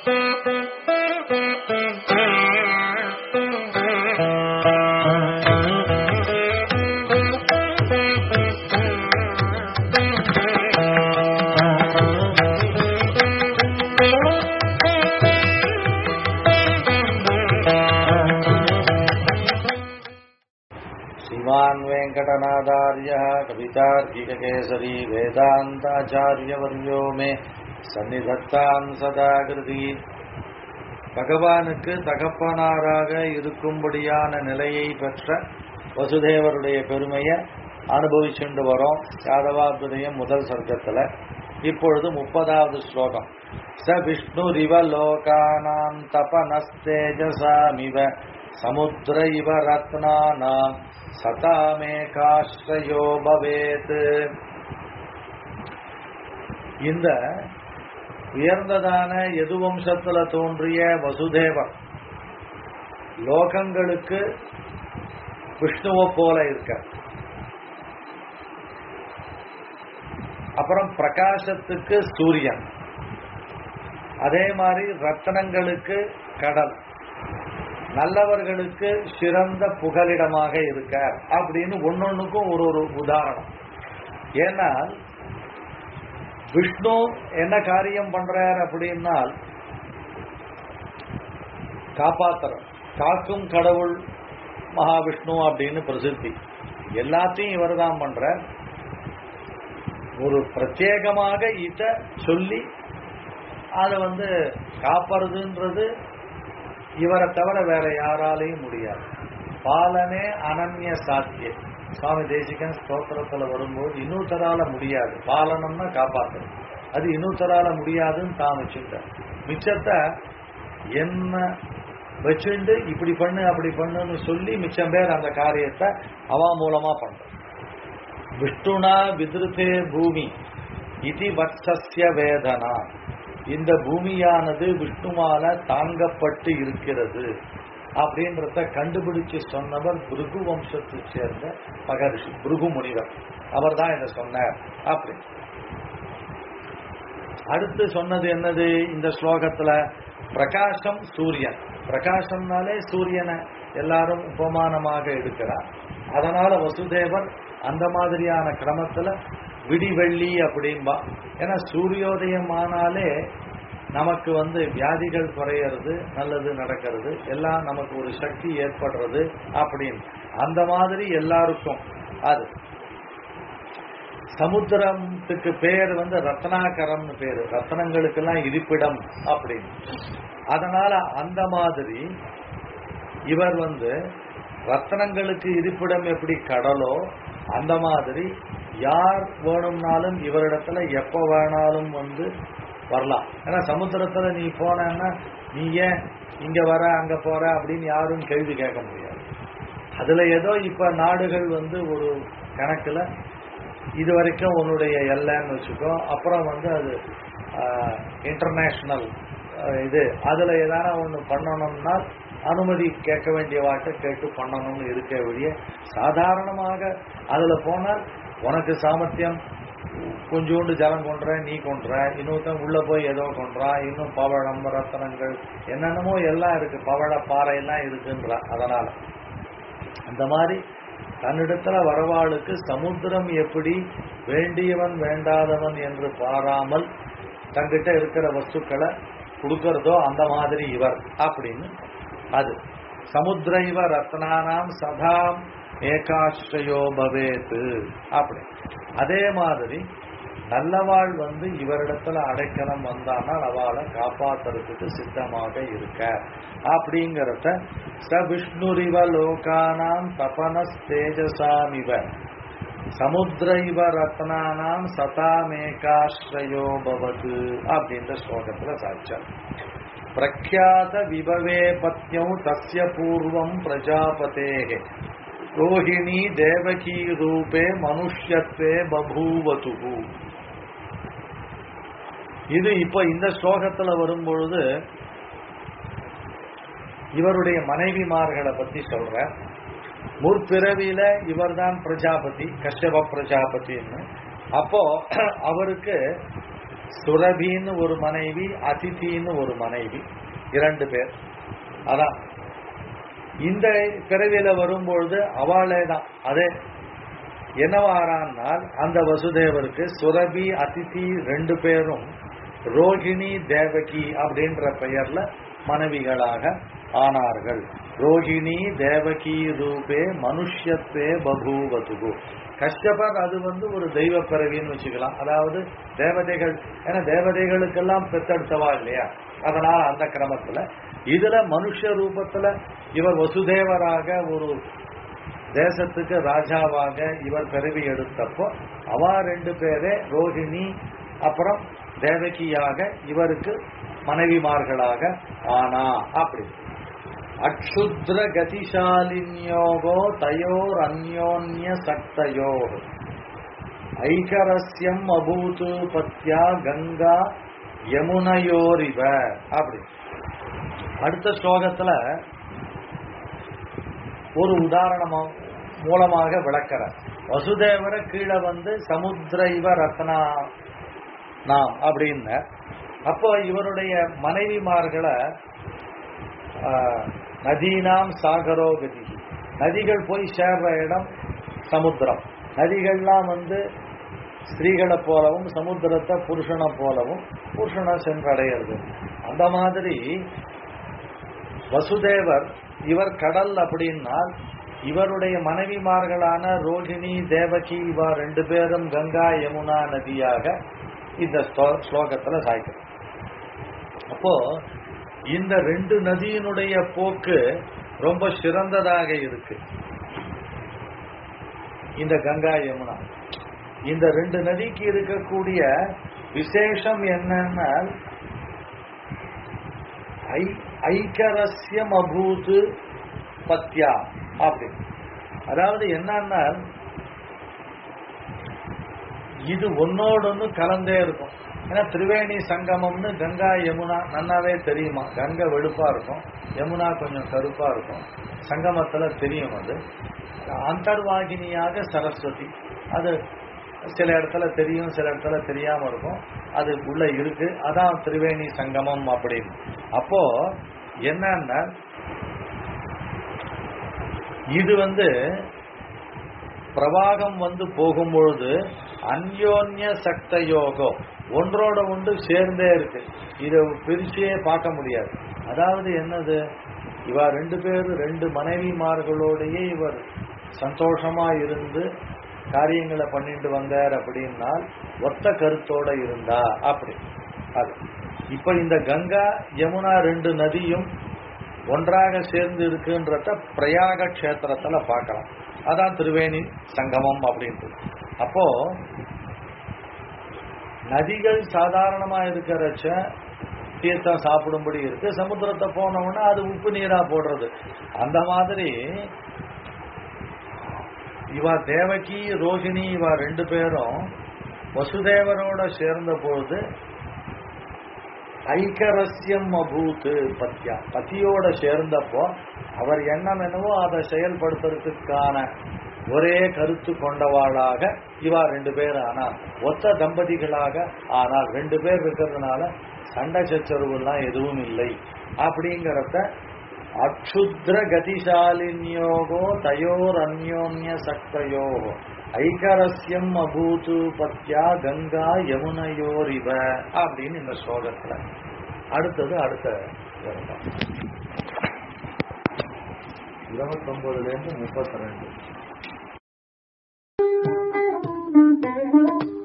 श्रीमान् वेङ्कटनादार्यः कवितार्किककेसरी வேதாந்தாச்சாரியவர்யோ மே சந்நிதத்தாம் சதா கிருதி பகவானுக்கு தகப்பனாராக இருக்கும்படியான நிலையை பெற்ற வசுதேவருடைய பெருமையை அனுபவிச்சுண்டு வரோம் யாதவாபிரதயம் முதல் சர்க்கத்துல இப்பொழுது முப்பதாவது ஸ்லோகம் ச விஷ்ணுரிவ லோகானாம் தபனஸ்தேஜசாமிவ சமுத்திர இவ ரத்னானாம் சதாமேகாஸ்ரயோ பவேத் இந்த உயர்ந்ததான எது வம்சத்துல தோன்றிய வசுதேவர் லோகங்களுக்கு விஷ்ணுவை போல இருக்க அப்புறம் பிரகாசத்துக்கு சூரியன் அதே மாதிரி ரத்தனங்களுக்கு கடல் நல்லவர்களுக்கு சிறந்த புகலிடமாக இருக்கார் அப்படின்னு ஒன்னொன்னுக்கும் ஒரு ஒரு உதாரணம் ஏன்னா விஷ்ணு என்ன காரியம் பண்றார் அப்படின்னால் காப்பாத்துற காக்கும் கடவுள் மகாவிஷ்ணு அப்படின்னு பிரசித்தி எல்லாத்தையும் இவர் தான் பண்ற ஒரு பிரத்யேகமாக இத சொல்லி அதை வந்து காப்பறதுன்றது இவரை தவிர வேற யாராலையும் முடியாது பாலனே அனன்ய சாத்திய சுவாமி தேசிகன் ஸ்தோத்திரத்துல வரும்போது இன்னொருத்தரால முடியாது பாலனம்னா காப்பாற்றணும் அது இன்னொருத்தரால முடியாதுன்னு தான் வச்சுட்டார் மிச்சத்தை என்ன வச்சுண்டு இப்படி பண்ணு அப்படி பண்ணுன்னு சொல்லி மிச்சம் பேர் அந்த காரியத்தை அவா மூலமா பண்ற விஷ்ணுனா விதிருத்தே பூமி இதி வத்சஸ்ய வேதனா இந்த பூமியானது விஷ்ணுவால தாங்கப்பட்டு இருக்கிறது அப்படின்றத கண்டுபிடிச்சு சொன்னவர் பிருகு வம்சத்தை சேர்ந்த மகரிஷி பிருகு முனிவர் அவர் தான் இதை சொன்னார் அப்படி அடுத்து சொன்னது என்னது இந்த ஸ்லோகத்துல பிரகாசம் சூரியன் பிரகாசம்னாலே சூரியனை எல்லாரும் உபமானமாக எடுக்கிறார் அதனால வசுதேவர் அந்த மாதிரியான கிரமத்துல விடிவெள்ளி அப்படின்பா ஏன்னா சூரியோதயம் ஆனாலே நமக்கு வந்து வியாதிகள் குறையிறது நல்லது நடக்கிறது எல்லாம் நமக்கு ஒரு சக்தி ஏற்படுறது அப்படின்னு அந்த மாதிரி எல்லாருக்கும் அது சமுத்திரத்துக்கு பேர் வந்து ரத்னாகரம்னு பேரு ரத்னங்களுக்கெல்லாம் இருப்பிடம் அப்படின்னு அதனால அந்த மாதிரி இவர் வந்து ரத்னங்களுக்கு இருப்பிடம் எப்படி கடலோ அந்த மாதிரி யார் வேணும்னாலும் இவரிடத்துல எப்ப வேணாலும் வந்து வரலாம் ஏன்னா சமுத்திரத்துல நீ போனன்னா நீ ஏன் இங்க வர அங்க போற அப்படின்னு யாரும் கேள்வி கேட்க முடியாது அதுல ஏதோ இப்ப நாடுகள் வந்து ஒரு கணக்குல இது வரைக்கும் உன்னுடைய எல்லைன்னு வச்சுக்கோ அப்புறம் வந்து அது இன்டர்நேஷனல் இது அதுல ஏதான ஒண்ணு பண்ணணும்னா அனுமதி கேட்க வேண்டிய வாட்டை கேட்டு பண்ணணும்னு இருக்க வழிய சாதாரணமாக அதுல போனால் உனக்கு சாமர்த்தியம் கொஞ்சோண்டு ஜலம் கொன்ற நீ கொன்ற இன்னொருத்தன் உள்ள போய் ஏதோ கொன்றா இன்னும் பவழம் ரத்தனங்கள் என்னென்னமோ எல்லாம் இருக்கு பவழ பாறை எல்லாம் இருக்குன்றா அதனால அந்த மாதிரி தன்னிடத்துல வரவாளுக்கு சமுத்திரம் எப்படி வேண்டியவன் வேண்டாதவன் என்று பாராமல் தங்கிட்ட இருக்கிற வஸ்துக்களை கொடுக்கறதோ அந்த மாதிரி இவர் அப்படின்னு அது சமுத்திரைவ ரத்னானாம் சதாம் ஏகாஷ்டயோ பவேத்து அப்படி அதே மாதிரி நல்லவாள் வந்து இவரிடத்துல அடைக்கலம் வந்தானால் அவளை காப்பாத்துறதுக்கு சித்தமாக இருக்க அப்படிங்கறத ச விஷ்ணுரிவ லோகானாம் தபனஸ் தேஜசாமிவ சமுத்திர இவ ரத்னானாம் சதாமேகாஸ்ரயோ பவது அப்படின்ற ஸ்லோகத்துல சாட்சார் பிரக்யாத விபவே பத்யௌ தஸ்ய பூர்வம் பிரஜாபதேகே ரோஹிணி தேவகி ரூபே மனுஷ்யத்வே பபூவது இது இப்ப இந்த ஸ்லோகத்துல வரும்பொழுது இவருடைய மனைவிமார்களை பத்தி சொல்ற முற்பிறவியில இவர்தான் பிரஜாபதி கஷ்யப பிரஜாபதின்னு அப்போ அவருக்கு சுரபின்னு ஒரு மனைவி அதிதின்னு ஒரு மனைவி இரண்டு பேர் அதான் இந்த பிறவியில வரும்பொழுது அவளே தான் அதே என்னவாரானால் அந்த வசுதேவருக்கு சுரபி அதிதி ரெண்டு பேரும் ரோகிணி தேவகி அப்படின்ற பெயர்ல மனைவிகளாக ஆனார்கள் ரோகிணி தேவகி ரூபே மனுஷ்யத்தே பபூவதுகு கஷ்டபர் அது வந்து ஒரு தெய்வ பிறவின்னு வச்சுக்கலாம் அதாவது தேவதைகள் ஏன்னா தேவதைகளுக்கெல்லாம் பெத்தெடுத்தவா இல்லையா அதனால அந்த கிரமத்துல இதுல மனுஷ ரூபத்துல இவர் வசுதேவராக ஒரு தேசத்துக்கு ராஜாவாக இவர் பிறவி எடுத்தப்போ அவா ரெண்டு பேரே ரோஹிணி அப்புறம் தேவகியாக இவருக்கு மனைவிமார்களாக ஆனா அப்படி அக்ஷுத்ர கதிசாலின்யோகோ தயோர் அந்யோன்ய சக்தயோ ஐகரஸ்யம் அபூத்து பத்யா கங்கா யமுனையோரிவ அப்படி அடுத்த ஸ்லோகத்துல ஒரு உதாரணமா மூலமாக விளக்கிற வசுதேவர கீழே வந்து சமுத்திர இவ ரத்னா நாம் அப்படின்னு அப்போ இவருடைய மனைவிமார்களை நதீனாம் சாகரோ கதி நதிகள் போய் சேர்ற இடம் சமுத்திரம் நதிகள்லாம் வந்து ஸ்திரீகளை போலவும் சமுத்திரத்தை புருஷனை போலவும் புருஷனை சென்றடையிறது அந்த மாதிரி வசுதேவர் இவர் கடல் அப்படின்னால் இவருடைய மனைவிமார்களான ரோஹிணி தேவகி இவா ரெண்டு பேரும் கங்கா யமுனா நதியாக இந்த ஸ்லோகத்துல சாய்க்கும் அப்போ இந்த ரெண்டு நதியினுடைய போக்கு ரொம்ப சிறந்ததாக இருக்கு இந்த கங்கா யமுனா இந்த ரெண்டு நதிக்கு இருக்கக்கூடிய விசேஷம் என்னன்னா ஐக்கரஸ்யம் அபூத்து பத்யா அப்படி அதாவது என்னன்னா இது ஒன்னோடு ஒன்று கலந்தே இருக்கும் ஏன்னா திரிவேணி சங்கமம்னு கங்கா யமுனா நன்னாவே தெரியுமா கங்கை வெளுப்பா இருக்கும் யமுனா கொஞ்சம் கருப்பா இருக்கும் சங்கமத்துல தெரியும் அது அந்தர்வாகினியாக சரஸ்வதி அது சில இடத்துல தெரியும் சில இடத்துல தெரியாம இருக்கும் அது உள்ள இருக்கு அதான் திரிவேணி சங்கமம் அப்படின்னு அப்போ என்னன்னா இது வந்து பிரவாகம் வந்து போகும்பொழுது அந்யோன்ய சக்த யோகம் ஒன்றோட ஒன்று சேர்ந்தே இருக்கு இதை பிரிச்சே பார்க்க முடியாது அதாவது என்னது இவ ரெண்டு பேரும் ரெண்டு மனைவிமார்களோடையே இவர் சந்தோஷமா இருந்து காரியங்களை பண்ணிட்டு வந்தார் அப்படின்னால் ஒத்த கருத்தோட இருந்தா அப்படி அது இப்ப இந்த கங்கா யமுனா ரெண்டு நதியும் ஒன்றாக சேர்ந்து இருக்குன்றத பிரயாக கஷேத்திரத்துல பார்க்கலாம் அதான் திருவேணி சங்கமம் அப்படின்ட்டு அப்போ நதிகள் சாதாரணமா இருக்கிறச்ச தீர்த்தம் சாப்பிடும்படி இருக்கு சமுத்திரத்தை போனோம்னா அது உப்பு நீரா போடுறது அந்த மாதிரி இவா தேவகி ரோஹிணி இவா ரெண்டு பேரும் வசுதேவரோட சேர்ந்த பொழுது ஐக்கரஸ்யம் அபூத்து பத்யா பத்தியோட சேர்ந்தப்போ அவர் எண்ணம் என்னவோ அதை செயல்படுத்துறதுக்கான ஒரே கருத்து கொண்டவாளாக இவா ரெண்டு பேர் ஆனால் ஒத்த தம்பதிகளாக ஆனால் ரெண்டு பேர் இருக்கிறதுனால சண்டை சச்சரவுலாம் எதுவும் இல்லை அப்படிங்கிறத அக்ஷுத்ர கதிசாலின்யோகோ தயோர் அந்யோன்ய சக்தயோகோ ஐகரஸ்யம் அபூத்து பத்யா கங்கா யமுனையோர் இவ அப்படின்னு இந்த ஸ்லோகத்துல அடுத்தது அடுத்த இருபத்தி ஒன்பதுல இருந்து முப்பத்தி ரெண்டு